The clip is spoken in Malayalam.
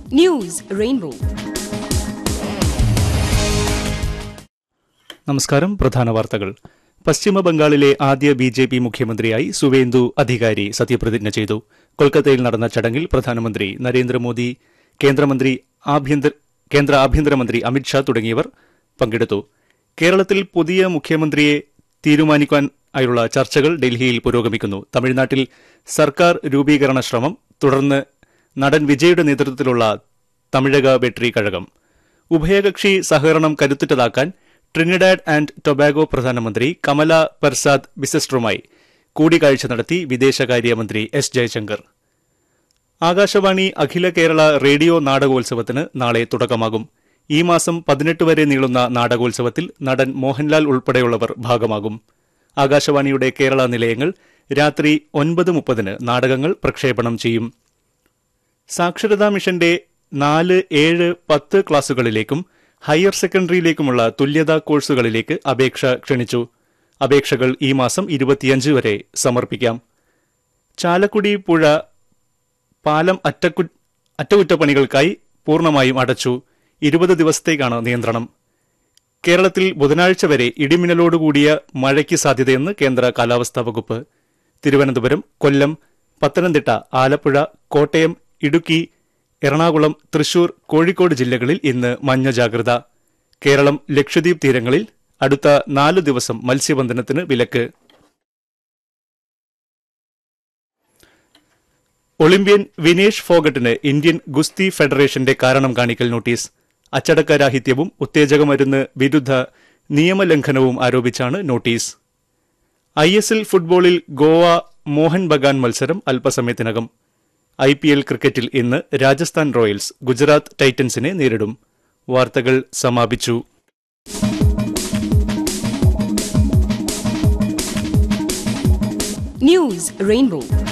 ന്യൂസ് റെയിൻബോ നമസ്കാരം പ്രധാന വാർത്തകൾ പശ്ചിമ ബംഗാളിലെ ആദ്യ ബി ജെ പി മുഖ്യമന്ത്രിയായി സുവേന്ദു അധികാരി സത്യപ്രതിജ്ഞ ചെയ്തു കൊൽക്കത്തയിൽ നടന്ന ചടങ്ങിൽ പ്രധാനമന്ത്രി നരേന്ദ്രമോദി കേന്ദ്രമന്ത്രി ആഭ്യന്തര കേന്ദ്ര ആഭ്യന്തരമന്ത്രി അമിത്ഷാ തുടങ്ങിയവർ പങ്കെടുത്തു കേരളത്തിൽ പുതിയ മുഖ്യമന്ത്രിയെ തീരുമാനിക്കാനായുള്ള ചർച്ചകൾ ഡൽഹിയിൽ പുരോഗമിക്കുന്നു തമിഴ്നാട്ടിൽ സർക്കാർ രൂപീകരണ ശ്രമം തുടർന്ന് നടൻ വിജയുടെ നേതൃത്വത്തിലുള്ള തമിഴക വെട്രി കഴകം ഉഭയകക്ഷി സഹകരണം കരുത്തുറ്റതാക്കാൻ ട്രിനിഡാഡ് ആൻഡ് ടൊബാഗോ പ്രധാനമന്ത്രി കമല പെർസാദ് ബിസെസ്ട്രുമായി കൂടിക്കാഴ്ച നടത്തി വിദേശകാര്യമന്ത്രി എസ് ജയശങ്കർ ആകാശവാണി അഖില കേരള റേഡിയോ നാടകോത്സവത്തിന് നാളെ തുടക്കമാകും ഈ മാസം പതിനെട്ട് വരെ നീളുന്ന നാടകോത്സവത്തിൽ നടൻ മോഹൻലാൽ ഉൾപ്പെടെയുള്ളവർ ഭാഗമാകും ആകാശവാണിയുടെ കേരള നിലയങ്ങൾ രാത്രി ഒൻപത് മുപ്പതിന് നാടകങ്ങൾ പ്രക്ഷേപണം ചെയ്യും സാക്ഷരതാ മിഷന്റെ നാല് ഏഴ് പത്ത് ക്ലാസുകളിലേക്കും ഹയർ സെക്കൻഡറിയിലേക്കുമുള്ള തുല്യതാ കോഴ്സുകളിലേക്ക് അപേക്ഷ ക്ഷണിച്ചു അപേക്ഷകൾ ഈ മാസം ഇരുപത്തിയഞ്ച് വരെ സമർപ്പിക്കാം ചാലക്കുടി പുഴ പാലം അറ്റക്കു അറ്റകുറ്റപ്പണികൾക്കായി പൂർണ്ണമായും അടച്ചു ഇരുപത് ദിവസത്തേക്കാണ് നിയന്ത്രണം കേരളത്തിൽ ബുധനാഴ്ച വരെ ഇടിമിന്നലോടുകൂടിയ മഴയ്ക്ക് സാധ്യതയെന്ന് കേന്ദ്ര കാലാവസ്ഥാ വകുപ്പ് തിരുവനന്തപുരം കൊല്ലം പത്തനംതിട്ട ആലപ്പുഴ കോട്ടയം ഇടുക്കി എറണാകുളം തൃശൂർ കോഴിക്കോട് ജില്ലകളിൽ ഇന്ന് മഞ്ഞ ജാഗ്രത കേരളം ലക്ഷദ്വീപ് തീരങ്ങളിൽ അടുത്ത നാല് ദിവസം മത്സ്യബന്ധനത്തിന് വിലക്ക് ഒളിമ്പ്യൻ വിനേഷ് ഫോഗട്ടിന് ഇന്ത്യൻ ഗുസ്തി ഫെഡറേഷന്റെ കാരണം കാണിക്കൽ നോട്ടീസ് അച്ചടക്കരാഹിത്യവും ഉത്തേജകമരുന്ന് വിരുദ്ധ നിയമലംഘനവും ആരോപിച്ചാണ് നോട്ടീസ് ഐ എസ് എൽ ഫുട്ബോളിൽ ഗോവ മോഹൻ ബഗാൻ മത്സരം അല്പസമയത്തിനകം ഐ പി എൽ ക്രിക്കറ്റിൽ ഇന്ന് രാജസ്ഥാൻ റോയൽസ് ഗുജറാത്ത് ടൈറ്റൻസിനെ നേരിടും വാർത്തകൾ സമാപിച്ചു ന്യൂസ് റെയിൻബോ